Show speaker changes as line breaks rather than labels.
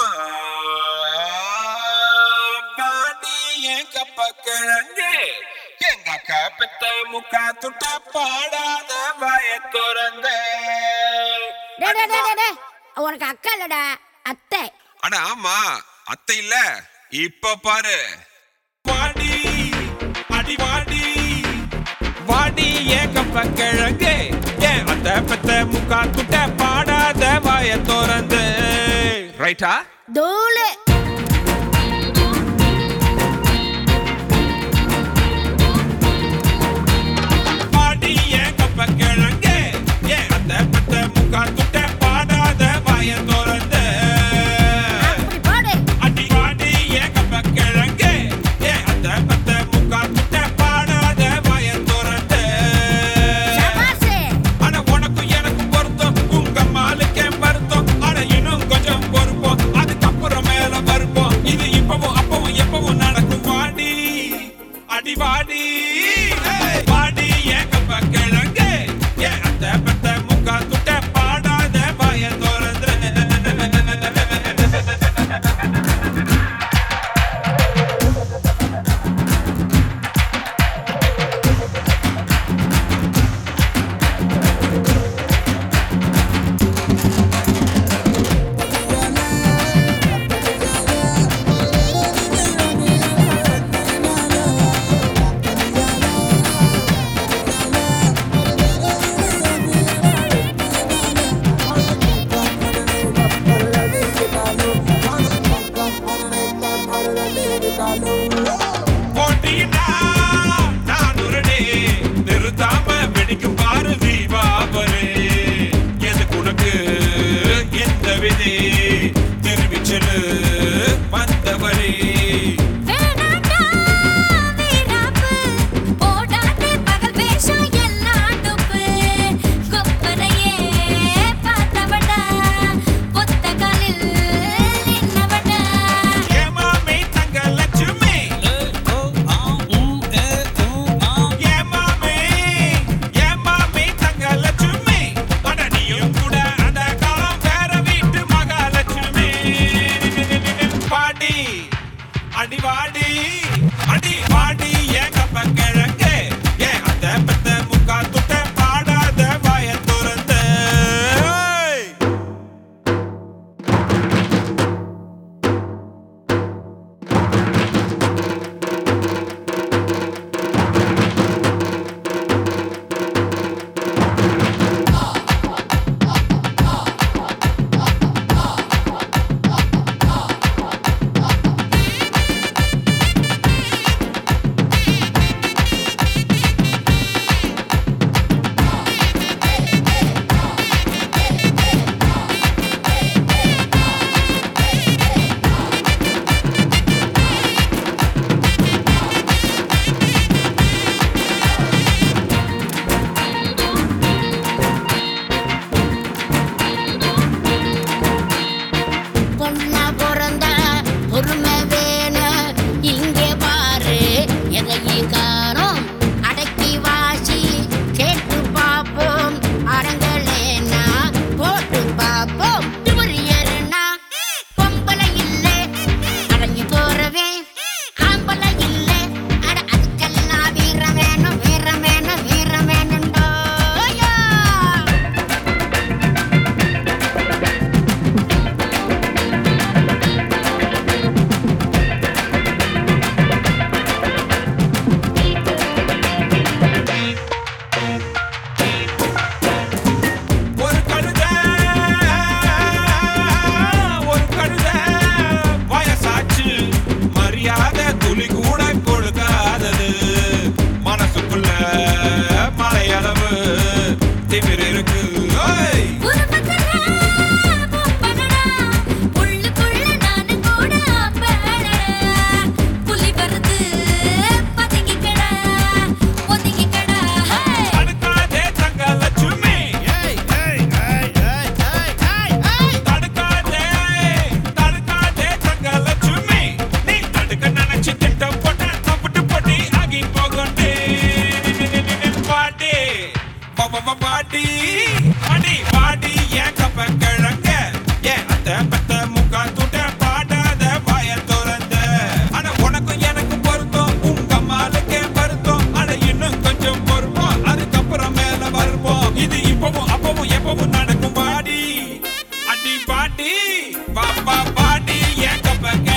பாடி என் கப்ப கிழங்கு எங்க அக்கா பெத்த முக்கா துட்ட பாடாத வாய துறந்த
டே டே டே டே, டே உனக்கு அக்கா இல்லடா அத்தை
அட ஆமா அத்தை இல்ல இப்ப பாரு வாடி அடி வாடி வாடி ஏன் கப்ப கிழங்கு ஏன் அத்தை பெத்த முக்கா துட்ட பாடாத வாய துறந்து ரைட்டா
தூளு
பாடி ஏன் கப்ப கிழங்கு ஏன் அத்தை பெத்த முக்கா துட்ட பாடாத வாய துறந்து
அப்படி போடு
அடி வாடி ஏன் கப்ப கிழங்கு ஏன் அத்தை பெத்த முக்கா துட்ட பாடாத வாய துறந்து
சபாசு
அட உனக்கும் எனக்கும் பொருத்தம் உங்க மாலுக்கே வருத்தம் அட இன்னும் கொஞ்சம் பொறுப்போம் அதுக்கப்புறம் மேல வருப்போம் இது இப்பவும் அப்பவும் எப்பவும் நடக்கும் வாடி அடி வாடி ஏய், வாடி ஏன் கப்ப கிழங்கு ஏன் அத்தை பெத்த முக்கா துட்ட பாடாத வாய திறந்து போட்டியிட்டா நான் உருடே நிறுத்தாம வெடிக்கும் பாரு தீபாவளி எது உனக்கு எந்த விதி தெரிவிச்சலு வந்தவழி
வேணாண்டா வீராப்பு போடாதே பகல் வேஷம் எல்லாம் டொப்பு கொப்பரையே பார்த்தவடா ஒத்த காலில் நின்னவடா
ஏமாமே தங்க லட்சுமி ஏமாமே ஏமாமே தங்க லட்சுமி அட நீயும் கூட அந்த காலம் வேற வீட்டு மகாலட்சுமி வாடி பாப்பா பாடி ஏன் கப்ப